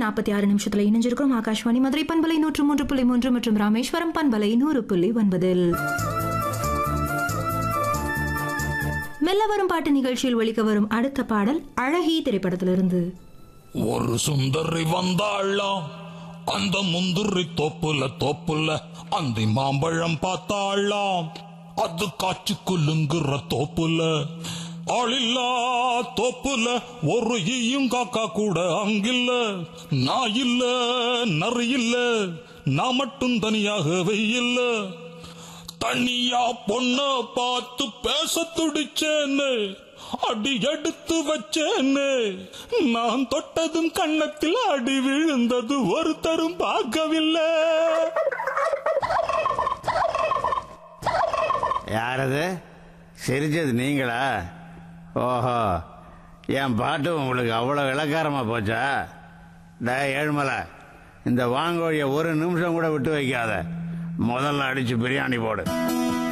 நாற்பத்தி ஆறு நிமிஷத்துல இணைஞ்சிருக்கிறோம் ஆகாஷ்வாணி மதுரை பண்பலை நூற்று மூன்று புள்ளி மூன்று மற்றும் ராமேஸ்வரம் பண்பலை நூறு புள்ளி ஒன்பதில் மெல்ல வரும் பாட்டு நிகழ்ச்சியில் ஒலிக்க வரும் அடுத்த பாடல் அழகி திரைப்படத்திலிருந்து ஒரு சுந்தரி வந்தாளாம் அந்த முந்திரி தோப்புல தோப்புல அந்த மாம்பழம் பார்த்தாளாம் அது காய்ச்சி குலுங்குற தோப்புல ஆளில்லா தோப்புல ஒரு ஈயும் காக்கா கூட அங்கில்ல நான் இல்ல நரி இல்ல நான் மட்டும் தனியாகவே இல்ல தனியா பொண்ண பார்த்து பேச துடிச்சேன்னு அடி எடுத்து வச்சேன்னு நான் தொட்டதும் கன்னத்தில் அடி விழுந்தது ஒருத்தரும் பார்க்கவில்லை யாரது சிரிச்சது நீங்களா ஓஹோ என் பாட்டு உங்களுக்கு அவ்வளோ இலக்காரமாக போச்சா டே ஏழுமலை இந்த வாங்கோழிய ஒரு நிமிஷம் கூட விட்டு வைக்காத முதல்ல அடிச்சு பிரியாணி போடு